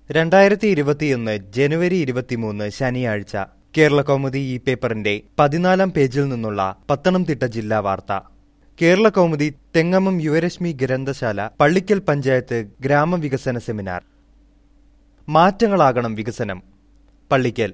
രണ്ടായിരത്തി ഇരുപത്തിയൊന്ന് ജനുവരി ഇരുപത്തിമൂന്ന് ശനിയാഴ്ച കേരള കൗമുദി ഈ പേപ്പറിന്റെ പതിനാലാം പേജിൽ നിന്നുള്ള പത്തനംതിട്ട ജില്ലാ വാർത്ത കേരള കൗമുദി തെങ്ങമം യുവരശ്മി ഗ്രന്ഥശാല പള്ളിക്കൽ പഞ്ചായത്ത് ഗ്രാമവികസന സെമിനാർ മാറ്റങ്ങളാകണം വികസനം പള്ളിക്കൽ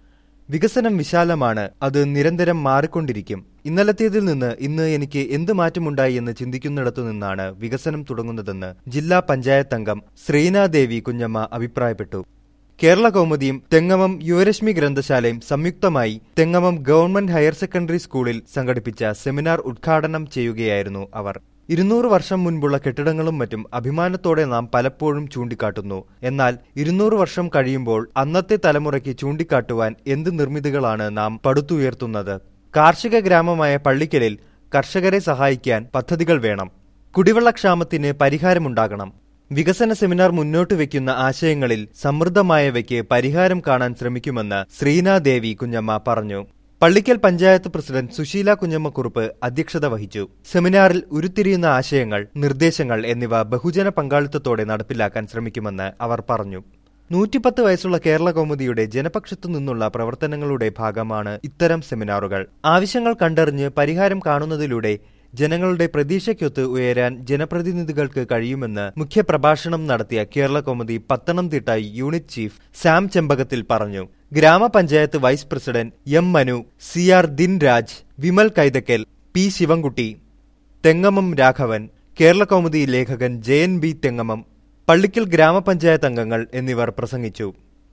വികസനം വിശാലമാണ് അത് നിരന്തരം മാറിക്കൊണ്ടിരിക്കും ഇന്നലത്തേതിൽ നിന്ന് ഇന്ന് എനിക്ക് എന്ത് മാറ്റമുണ്ടായി എന്ന് ചിന്തിക്കുന്നിടത്തു നിന്നാണ് വികസനം തുടങ്ങുന്നതെന്ന് ജില്ലാ പഞ്ചായത്ത് അംഗം ശ്രീനാദേവി കുഞ്ഞമ്മ അഭിപ്രായപ്പെട്ടു കേരള കൗമുദിയും തെങ്ങമം യുവരശ്മി ഗ്രന്ഥശാലയും സംയുക്തമായി തെങ്ങമം ഗവൺമെന്റ് ഹയർ സെക്കൻഡറി സ്കൂളിൽ സംഘടിപ്പിച്ച സെമിനാർ ഉദ്ഘാടനം ചെയ്യുകയായിരുന്നു അവർ ഇരുന്നൂറ് വർഷം മുൻപുള്ള കെട്ടിടങ്ങളും മറ്റും അഭിമാനത്തോടെ നാം പലപ്പോഴും ചൂണ്ടിക്കാട്ടുന്നു എന്നാൽ ഇരുന്നൂറ് വർഷം കഴിയുമ്പോൾ അന്നത്തെ തലമുറയ്ക്ക് ചൂണ്ടിക്കാട്ടുവാൻ എന്ത് നിർമ്മിതികളാണ് നാം പടുത്തുയർത്തുന്നത് കാർഷിക ഗ്രാമമായ പള്ളിക്കലിൽ കർഷകരെ സഹായിക്കാൻ പദ്ധതികൾ വേണം കുടിവെള്ളക്ഷാമത്തിന് പരിഹാരമുണ്ടാകണം വികസന സെമിനാർ മുന്നോട്ട് വെക്കുന്ന ആശയങ്ങളിൽ സമൃദ്ധമായവയ്ക്ക് പരിഹാരം കാണാൻ ശ്രമിക്കുമെന്ന് ശ്രീനാദേവി കുഞ്ഞമ്മ പറഞ്ഞു പള്ളിക്കൽ പഞ്ചായത്ത് പ്രസിഡന്റ് സുശീല കുഞ്ഞമ്മക്കുറുപ്പ് അധ്യക്ഷത വഹിച്ചു സെമിനാറിൽ ഉരുത്തിരിയുന്ന ആശയങ്ങൾ നിർദ്ദേശങ്ങൾ എന്നിവ ബഹുജന പങ്കാളിത്തത്തോടെ നടപ്പിലാക്കാൻ ശ്രമിക്കുമെന്ന് അവർ പറഞ്ഞു നൂറ്റിപ്പത്ത് വയസ്സുള്ള കേരള കൗമുദിയുടെ ജനപക്ഷത്തു നിന്നുള്ള പ്രവർത്തനങ്ങളുടെ ഭാഗമാണ് ഇത്തരം സെമിനാറുകൾ ആവശ്യങ്ങൾ കണ്ടറിഞ്ഞ് പരിഹാരം കാണുന്നതിലൂടെ ജനങ്ങളുടെ പ്രതീക്ഷയ്ക്കൊത്ത് ഉയരാൻ ജനപ്രതിനിധികൾക്ക് കഴിയുമെന്ന് മുഖ്യപ്രഭാഷണം നടത്തിയ Kerala Kaumudi Pathanamthitta unit chief Sam Chempakathil പറഞ്ഞു gramapanchayat vice president M Manu C R Dinraj Vimal Kaithakkal P Sivankutty Thengamam Raghavan Kerala Kaumudi ലേഖകൻ ജയൻ ബി തെങ്ങമം പള്ളിക്കൽ ഗ്രാമപഞ്ചായത്ത് അംഗങ്ങൾ എന്നിവർ പ്രസംഗിച്ചു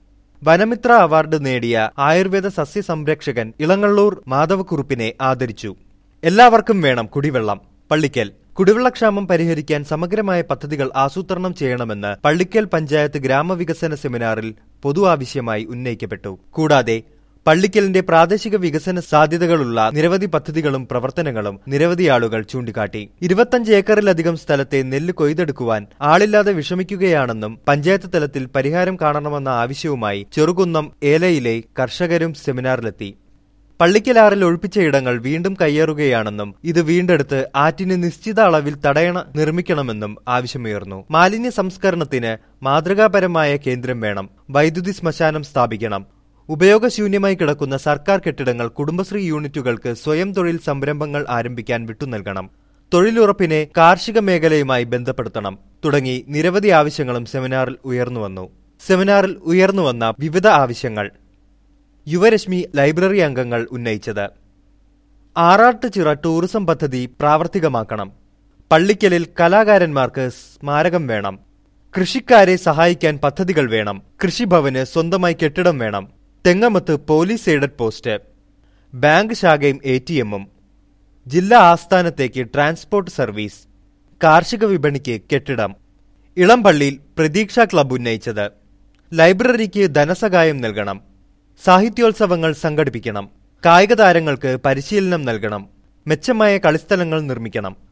വനമിത്ര അവാർഡ് നേടിയ ആയുർവേദ സസ്യസംരക്ഷകൻ ഇളങ്ങള്ളൂർ മാധവക്കുറുപ്പിനെ ആദരിച്ചു എല്ലാവർക്കും വേണം കുടിവെള്ളം പള്ളിക്കൽ കുടിവെള്ളക്ഷാമം പരിഹരിക്കാൻ സമഗ്രമായ പദ്ധതികൾ ആസൂത്രണം ചെയ്യണമെന്ന് പള്ളിക്കൽ പഞ്ചായത്ത് ഗ്രാമവികസന സെമിനാറിൽ പൊതു ആവശ്യമായി ഉന്നയിക്കപ്പെട്ടു കൂടാതെ പള്ളിക്കലിന്റെ പ്രാദേശിക വികസന സാധ്യതകളുള്ള നിരവധി പദ്ധതികളും പ്രവർത്തനങ്ങളും നിരവധി ആളുകൾ ചൂണ്ടിക്കാട്ടി ഇരുപത്തഞ്ച് ഏക്കറിലധികം സ്ഥലത്തെ നെല്ല് കൊയ്തെടുക്കുവാൻ ആളില്ലാതെ വിഷമിക്കുകയാണെന്നും പഞ്ചായത്ത് തലത്തിൽ പരിഹാരം കാണണമെന്ന ആവശ്യവുമായി ചെറുകുന്നം ഏലയിലെ കർഷകരും സെമിനാറിലെത്തി പള്ളിക്കലാറിൽ ഒഴിപ്പിച്ച ഇടങ്ങൾ വീണ്ടും കയ്യേറുകയാണെന്നും ഇത് വീണ്ടെടുത്ത് ആറ്റിന് നിശ്ചിത അളവിൽ തടയണ നിർമ്മിക്കണമെന്നും ആവശ്യമുയർന്നു മാലിന്യ സംസ്കരണത്തിന് മാതൃകാപരമായ കേന്ദ്രം വേണം വൈദ്യുതി ശ്മശാനം സ്ഥാപിക്കണം ഉപയോഗശൂന്യമായി കിടക്കുന്ന സർക്കാർ കെട്ടിടങ്ങൾ കുടുംബശ്രീ യൂണിറ്റുകൾക്ക് സ്വയം തൊഴിൽ സംരംഭങ്ങൾ ആരംഭിക്കാൻ വിട്ടുനൽകണം തൊഴിലുറപ്പിനെ കാർഷിക മേഖലയുമായി ബന്ധപ്പെടുത്തണം തുടങ്ങി നിരവധി ആവശ്യങ്ങളും സെമിനാറിൽ ഉയർന്നുവന്നു സെമിനാറിൽ ഉയർന്നുവന്ന വിവിധ ആവശ്യങ്ങൾ യുവരശ്മി ലൈബ്രറി അംഗങ്ങൾ ഉന്നയിച്ചത് ആറാട്ടുചിറ ടൂറിസം പദ്ധതി പ്രാവർത്തികമാക്കണം പള്ളിക്കലിൽ കലാകാരന്മാർക്ക് സ്മാരകം വേണം കൃഷിക്കാരെ സഹായിക്കാൻ പദ്ധതികൾ വേണം കൃഷിഭവന് സ്വന്തമായി കെട്ടിടം വേണം തെങ്ങമത്ത് പോലീസ് എയ്ഡഡ് പോസ്റ്റ് ബാങ്ക് ശാഖയും എ ടി എമ്മും ജില്ലാ ആസ്ഥാനത്തേക്ക് ട്രാൻസ്പോർട്ട് സർവീസ് കാർഷിക വിപണിക്ക് കെട്ടിടം ഇളംപള്ളിയിൽ പ്രതീക്ഷാ ക്ലബ് ഉന്നയിച്ചത് ലൈബ്രറിക്ക് ധനസഹായം നൽകണം സാഹിത്യോത്സവങ്ങൾ സംഘടിപ്പിക്കണം കായിക താരങ്ങൾക്ക് പരിശീലനം നൽകണം മെച്ചമായ കളിസ്ഥലങ്ങൾ നിർമ്മിക്കണം